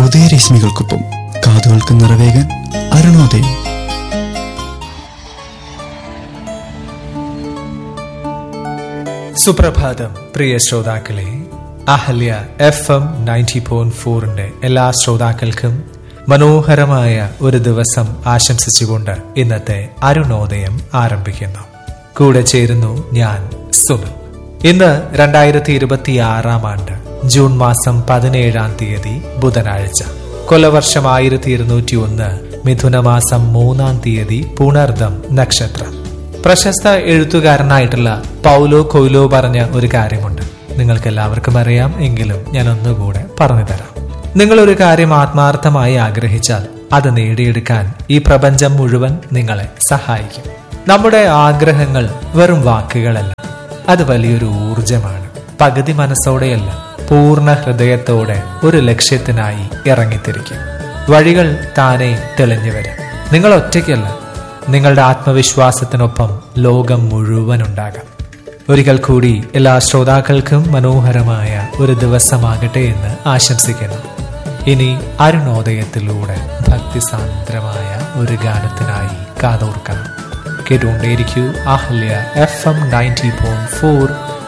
ഉദയരശ്മികൾക്കൊപ്പം കാതുകൾക്ക് നിറവേകാൻ അരുണോദയം സുപ്രഭാതം പ്രിയ ശ്രോതാക്കളെ Ahalya F M ninety point ഫോറിന്റെ എല്ലാ ശ്രോതാക്കൾക്കും മനോഹരമായ ഒരു ദിവസം ആശംസിച്ചുകൊണ്ട് ഇന്നത്തെ അരുണോദയം ആരംഭിക്കുന്നു കൂടെ ചേരുന്നു ഞാൻ സുനിൽ ഇന്ന് രണ്ടായിരത്തി ഇരുപത്തി ആറാം ആണ്ട് ജൂൺ മാസം പതിനേഴാം തീയതി ബുധനാഴ്ച കൊലവർഷം ആയിരത്തി ഇരുന്നൂറ്റി ഒന്ന് മിഥുനമാസം മൂന്നാം തീയതി പുണർദം നക്ഷത്രം പ്രശസ്ത എഴുത്തുകാരനായിട്ടുള്ള പൗലോ കൊയ്ലോ പറഞ്ഞ ഒരു കാര്യമുണ്ട് നിങ്ങൾക്ക് എല്ലാവർക്കും അറിയാം എങ്കിലും ഞാൻ ഒന്നുകൂടെ പറഞ്ഞു തരാം നിങ്ങൾ ഒരു കാര്യം ആത്മാർത്ഥമായി ആഗ്രഹിച്ചാൽ അത് നേടിയെടുക്കാൻ ഈ പ്രപഞ്ചം മുഴുവൻ നിങ്ങളെ സഹായിക്കും നമ്മുടെ ആഗ്രഹങ്ങൾ വെറും വാക്കുകളല്ല അത് വലിയൊരു ഊർജമാണ് പകുതി മനസ്സോടെയല്ല പൂർണ്ണ ഹൃദയത്തോടെ ഒരു ലക്ഷ്യത്തിനായി ഇറങ്ങിത്തിരിക്കും വഴികൾ താനെ തെളിഞ്ഞു വരും നിങ്ങൾ ഒറ്റയ്ക്കല്ല നിങ്ങളുടെ ആത്മവിശ്വാസത്തിനൊപ്പം ലോകം മുഴുവൻ ഉണ്ടാകാം ഒരിക്കൽ കൂടി എല്ലാ ശ്രോതാക്കൾക്കും മനോഹരമായ ഒരു ദിവസമാകട്ടെ എന്ന് ആശംസിക്കുന്നു ഇനി അരുണോദയത്തിലൂടെ ഭക്തിസാന്ദ്രമായ ഒരു ഗാനത്തിനായി കാതോർക്കണം കേട്ടുകൊണ്ടേയിരിക്കൂ Ahalya F M ninety point four